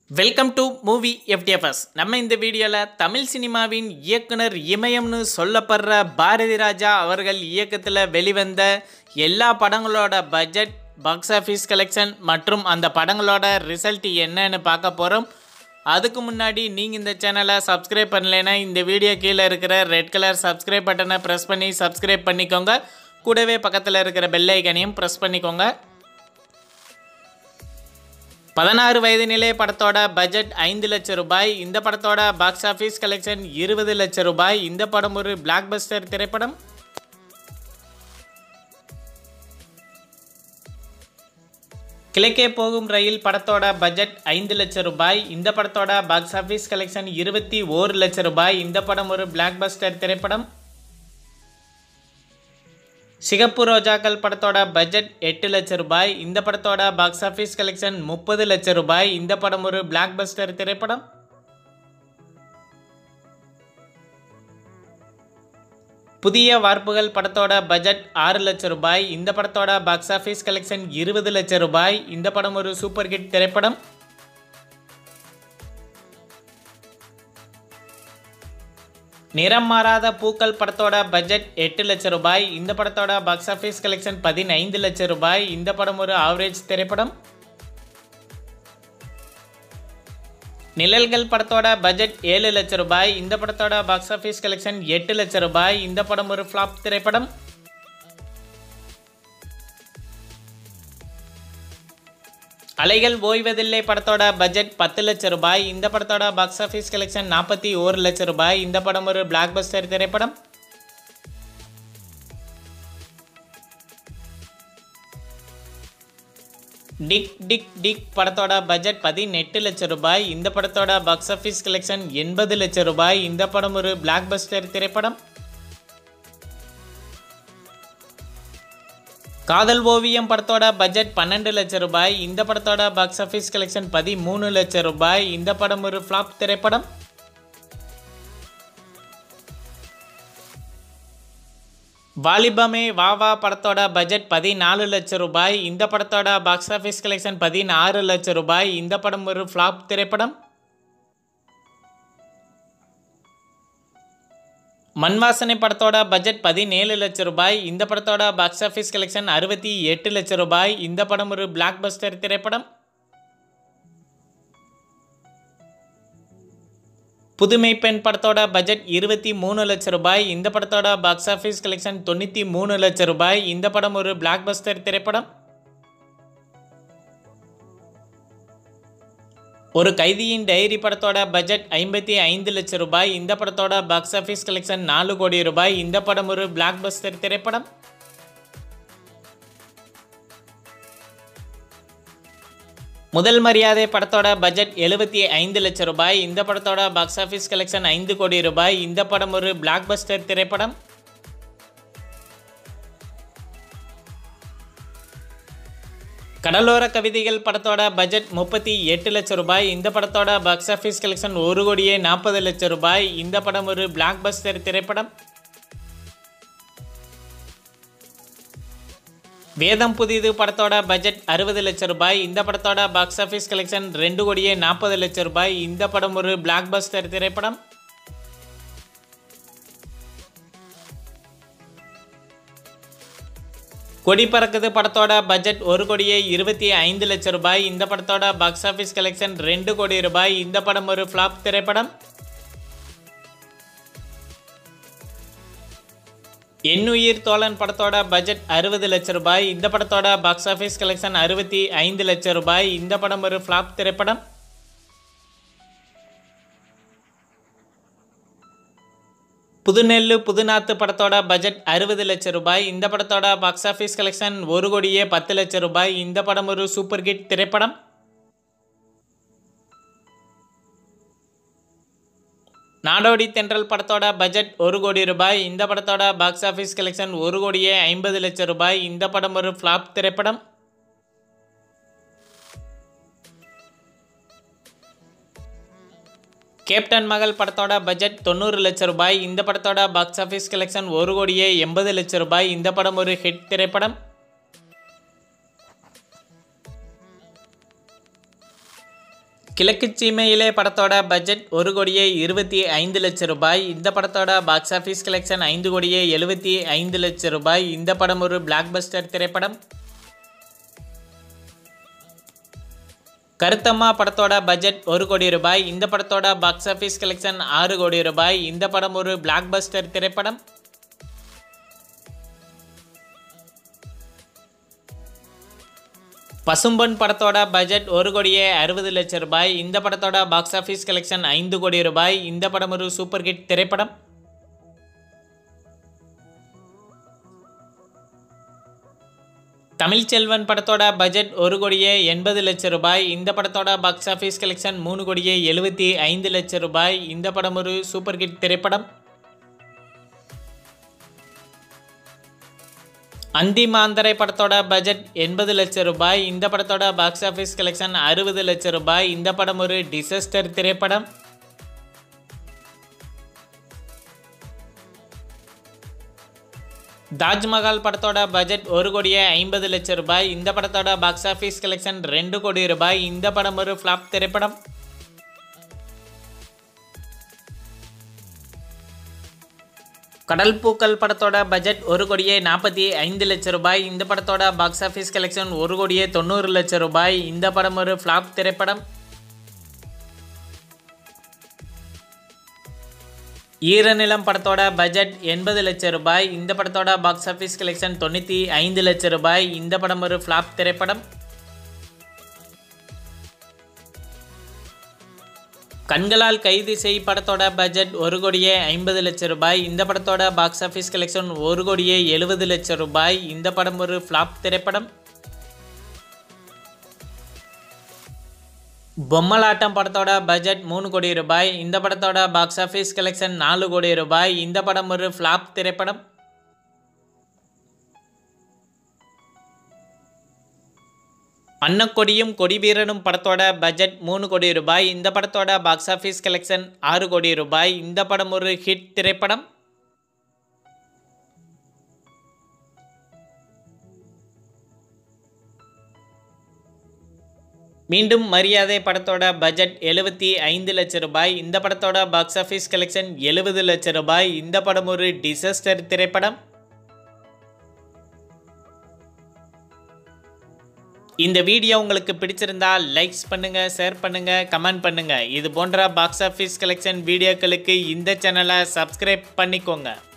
welcome to movie FDFS நம்ம இந்த வீடியோவில் தமிழ் சினிமாவின் இயக்குனர் இமயம்னு சொல்லப்படுற பாரதி ராஜா அவர்கள் இயக்கத்தில் வெளிவந்த எல்லா படங்களோட பட்ஜெட் பாக்ஸ் ஆஃபீஸ் கலெக்ஷன் மற்றும் அந்த படங்களோட ரிசல்ட் என்னன்னு பார்க்க போகிறோம் அதுக்கு முன்னாடி நீங்கள் இந்த சேனலை சப்ஸ்கிரைப் பண்ணலைன்னா இந்த வீடியோ கீழே இருக்கிற ரெட் கலர் சப்ஸ்கிரைப் பட்டனை ப்ரெஸ் பண்ணி சப்ஸ்கிரைப் பண்ணிக்கோங்க கூடவே பக்கத்தில் இருக்கிற பெல் ஐக்கனையும் ப்ரெஸ் பண்ணிக்கோங்க பதினாறு வயது நிலை படத்தோட பட்ஜெட் ஐந்து லட்சம் ரூபாய் இந்த படத்தோட பாக்ஸ் ஆஃபீஸ் கலெக்ஷன் இருபது லட்சம் ரூபாய் இந்த படம் ஒரு பிளாக் பஸ்டர் திரைப்படம் கிழக்கே போகும் ரயில் படத்தோட பட்ஜெட் ஐந்து லட்சம் ரூபாய் இந்த படத்தோட பாக்ஸ் ஆஃபீஸ் கலெக்ஷன் இருபத்தி ஓரு லட்சம் ரூபாய் இந்த படம் ஒரு பிளாக் பஸ்டர் திரைப்படம் சிகப்பு ரோஜாக்கள் படத்தோட பட்ஜெட் எட்டு லட்சம் ரூபாய் இந்த படத்தோட பாக்ஸ் ஆஃபீஸ் கலெக்ஷன் முப்பது லட்சம் ரூபாய் இந்த படம் ஒரு பிளாக் பஸ்டர் திரைப்படம் புதிய வார்ப்புகள் படத்தோட பட்ஜெட் ஆறு லட்சம் ரூபாய் இந்த படத்தோட பாக்ஸ் ஆஃபீஸ் கலெக்ஷன் இருபது லட்சம் ரூபாய் இந்த படம் ஒரு சூப்பர் ஹிட் திரைப்படம் நிறம் மாறாத பூக்கள் படத்தோட பட்ஜெட் எட்டு லட்சம் ரூபாய் இந்த படத்தோட பாக்ஸ் ஆஃபீஸ் கலெக்ஷன் பதினைந்து லட்சம் ரூபாய் இந்த படம் ஒரு ஆவரேஜ் திரைப்படம் நிழல்கள் படத்தோட பட்ஜெட் ஏழு லட்சம் ரூபாய் இந்த படத்தோட பாக்ஸ் ஆஃபீஸ் கலெக்ஷன் எட்டு லட்சம் ரூபாய் இந்த படம் ஒரு ஃப்ளாப் திரைப்படம் அலைகள் ஓய்வதில்லை படத்தோட பட்ஜெட் பத்து லட்சம் ரூபாய் இந்த படத்தோட பாக்ஸ் ஆஃபீஸ் கலெக்ஷன் நாற்பத்தி ஓரு லட்சம் ரூபாய் இந்த படம் ஒரு பிளாக் பஸ்டர் திரைப்படம் டிக் டிக் டிக் படத்தோட பட்ஜெட் பதினெட்டு லட்சம் ரூபாய் இந்த படத்தோட பாக்ஸ் ஆஃபீஸ் கலெக்ஷன் எண்பது லட்சம் ரூபாய் இந்த படம் ஒரு பிளாக் பஸ்டர் திரைப்படம் காதல் ஓவியம் படத்தோட பட்ஜெட் பன்னெண்டு லட்சம் ரூபாய் இந்த படத்தோட பாக்ஸ் ஆஃபீஸ் கலெக்ஷன் பதிமூணு லட்சம் ரூபாய் இந்த படம் ஒரு ஃப்ளாப் திரைப்படம் வாலிபமே வா வா படத்தோட பட்ஜெட் பதினாலு லட்சம் ரூபாய் இந்த படத்தோட பாக்ஸ் ஆஃபீஸ் கலெக்ஷன் பதினாறு லட்சம் ரூபாய் இந்த படம் ஒரு ஃப்ளாப் திரைப்படம் மண்வாசனை படத்தோட பட்ஜெட் பதினேழு லட்சம் ரூபாய் இந்த படத்தோட பாக்ஸ் ஆஃபீஸ் கலெக்ஷன் அறுபத்தி எட்டு லட்சம் ரூபாய் இந்த படம் ஒரு பிளாக் பஸ்டர் திரைப்படம் புதுமை பெண் படத்தோட பட்ஜெட் இருபத்தி மூணு லட்சம் ரூபாய் இந்த படத்தோட பாக்ஸ் ஆஃபீஸ் கலெக்ஷன் தொண்ணூற்றி மூணு லட்சம் ரூபாய் இந்த படம் ஒரு பிளாக் பஸ்டர் திரைப்படம் ஒரு கைதியின் டைரி படத்தோட பட்ஜெட் ஐம்பத்தி ஐந்து லட்சம் ரூபாய் இந்த படத்தோட பாக்ஸ் ஆஃபீஸ் கலெக்ஷன் நாலு கோடி ரூபாய் இந்த படம் ஒரு பிளாக் பஸ்டர் திரைப்படம் முதல் மரியாதை படத்தோட பட்ஜெட் எழுபத்தி ஐந்து லட்சம் ரூபாய் இந்த படத்தோட பாக்ஸ் ஆஃபீஸ் கலெக்ஷன் ஐந்து கோடி ரூபாய் இந்த படம் ஒரு பிளாக் பஸ்டர் திரைப்படம் கடலோர கவிதைகள் படத்தோட பட்ஜெட் முப்பத்தி எட்டு லட்சம் ரூபாய் இந்த படத்தோட பாக்ஸ் ஆஃபீஸ் கலெக்ஷன் ஒரு கோடியே நாற்பது லட்சம் ரூபாய் இந்த படம் ஒரு பிளாக் பஸ்டர் திரைப்படம் வேதம் புதிது படத்தோட பட்ஜெட் அறுபது லட்சம் ரூபாய் இந்த படத்தோட பாக்ஸ் ஆஃபீஸ் கலெக்ஷன் ரெண்டு கோடியே நாற்பது லட்சம் ரூபாய் இந்த படம் ஒரு பிளாக் பஸ்டர் திரைப்படம் கொடி பறக்குது படத்தோட பட்ஜெட் ஒரு கோடியே இருபத்தி ஐந்து லட்சம் ரூபாய் இந்த படத்தோட பாக்ஸ் ஆஃபீஸ் கலெக்ஷன் ரெண்டு கோடி ரூபாய் இந்த படம் ஒரு ஃப்ளாப் திரைப்படம் எண்ணுயிர் தோழன் படத்தோட பட்ஜெட் அறுபது லட்சம் ரூபாய் இந்த படத்தோட பாக்ஸ் ஆஃபீஸ் கலெக்ஷன் அறுபத்தி ஐந்து லட்சம் ரூபாய் இந்த படம் ஒரு ஃப்ளாப் திரைப்படம் புதுநெல்லு புதுநாத்து படத்தோட பட்ஜெட் அறுபது லட்சம் ரூபாய் இந்த படத்தோட பாக்ஸ் ஆஃபீஸ் கலெக்ஷன் ஒரு கோடியே பத்து லட்சம் ரூபாய் இந்த படம் ஒரு சூப்பர் ஹிட் திரைப்படம் நாடோடி தென்றல் படத்தோட பட்ஜெட் ஒரு கோடி ரூபாய் இந்த படத்தோட பாக்ஸ் ஆஃபீஸ் கலெக்ஷன் ஒரு கோடியே ஐம்பது லட்சம் ரூபாய் இந்த படம் ஒரு ஃப்ளாப் திரைப்படம் கேப்டன் மகள் படத்தோட பட்ஜெட் தொண்ணூறு லட்சம் ரூபாய் இந்த படத்தோட பாக்ஸ் ஆஃபீஸ் கலெக்ஷன் ஒரு கோடியே எண்பது லட்சம் ரூபாய் இந்த படம் ஒரு ஹிட் திரைப்படம் கிழக்கு சீமையிலே படத்தோட பட்ஜெட் ஒரு கோடியே இருபத்தி ஐந்து லட்சம் ரூபாய் இந்த படத்தோட பாக்ஸ் ஆஃபீஸ் கலெக்ஷன் ஐந்து கோடியே எழுபத்தி ஐந்து லட்சம் ரூபாய் இந்த படம் ஒரு பிளாக் பஸ்டர் திரைப்படம் கருத்தம்மா படத்தோட பட்ஜெட் ஒரு கோடி ரூபாய் இந்த படத்தோட பாக்ஸ் ஆஃபீஸ் கலெக்ஷன் ஆறு கோடி ரூபாய் இந்த படம் ஒரு பிளாக் பஸ்டர் திரைப்படம் பசும்பொன் படத்தோட பட்ஜெட் ஒரு கோடியே அறுபது லட்சம் ரூபாய் இந்த படத்தோட பாக்ஸ் ஆஃபீஸ் கலெக்ஷன் ஐந்து கோடி ரூபாய் இந்த படம் ஒரு சூப்பர் ஹிட் திரைப்படம் தமிழ்ச்செல்வன் படத்தோட பட்ஜெட் ஒரு கோடியே எண்பது லட்சம் ரூபாய் இந்த படத்தோட பாக்ஸ் ஆஃபீஸ் கலெக்ஷன் மூணு கோடியே எழுபத்தி ஐந்து லட்சம் ரூபாய் இந்த படம் ஒரு சூப்பர் ஹிட் திரைப்படம் அந்திமாந்தரை படத்தோட பட்ஜெட் எண்பது லட்சம் ரூபாய் இந்த படத்தோட பாக்ஸ் ஆஃபீஸ் கலெக்ஷன் அறுபது லட்சம் ரூபாய் இந்த படம் ஒரு டிசாஸ்டர் திரைப்படம் தாஜ்மஹால் படத்தோட பட்ஜெட் ஒரு கோடியே ஐம்பது லட்சம் ரூபாய் இந்த படத்தோட பாக்ஸ் ஆஃபீஸ் கலெக்ஷன் ரெண்டு கோடி ரூபாய் இந்த படம் ஒரு ஃப்ளாப் திரைப்படம் கடல் பூக்கள் படத்தோட பட்ஜெட் ஒரு கோடியே நாற்பத்தி ஐந்து லட்சம் ரூபாய் இந்த படத்தோட பாக்ஸ் ஆஃபீஸ் கலெக்ஷன் ஒரு கோடியே தொண்ணூறு லட்சம் ரூபாய் இந்த படம் ஒரு ஃப்ளாப் திரைப்படம் ஈரநிலம் படத்தோட பட்ஜெட் எண்பது லட்சம் ரூபாய் இந்த படத்தோட பாக்ஸ் ஆஃபீஸ் கலெக்ஷன் தொண்ணூற்றி ஐந்து லட்சம் ரூபாய் இந்த படம் ஒரு ஃப்ளாப் திரைப்படம் கண்களால் கைது செய் படத்தோட பட்ஜெட் ஒரு கோடியே ஐம்பது லட்சம் ரூபாய் இந்த படத்தோட பாக்ஸ் ஆஃபீஸ் கலெக்ஷன் ஒரு கோடியே எழுபது லட்சம் ரூபாய் இந்த படம் ஒரு ஃப்ளாப் திரைப்படம் பொம்மலாட்டம் படத்தோட பட்ஜெட் மூணு கோடி ரூபாய் இந்த படத்தோட பாக்ஸ் ஆஃபீஸ் கலெக்ஷன் நாலு கோடி ரூபாய் இந்த படம் ஒரு ஃப்ளாப் திரைப்படம் அன்னக்கொடியும் கொடிவீரனும் படத்தோட பட்ஜெட் மூணு கோடி ரூபாய் இந்த படத்தோட பாக்ஸ் ஆஃபீஸ் கலெக்ஷன் ஆறு கோடி ரூபாய் இந்த படம் ஒரு ஹிட் திரைப்படம் மீண்டும் மரியாதை படத்தோட பட்ஜெட் எழுபத்தி ஐந்து லட்சம் ரூபாய் இந்த படத்தோட பாக்ஸ் ஆஃபீஸ் கலெக்ஷன் எழுபது லட்சம் ரூபாய் இந்த படம் ஒரு டிசாஸ்டர் திரைப்படம் இந்த வீடியோ உங்களுக்கு பிடிச்சிருந்தா லைக்ஸ் பண்ணுங்க ஷேர் பண்ணுங்க கமெண்ட் பண்ணுங்க இது போன்ற பாக்ஸ் ஆஃபீஸ் கலெக்ஷன் வீடியோக்களுக்கு இந்த சேனலை சப்ஸ்கிரைப் பண்ணிக்கோங்க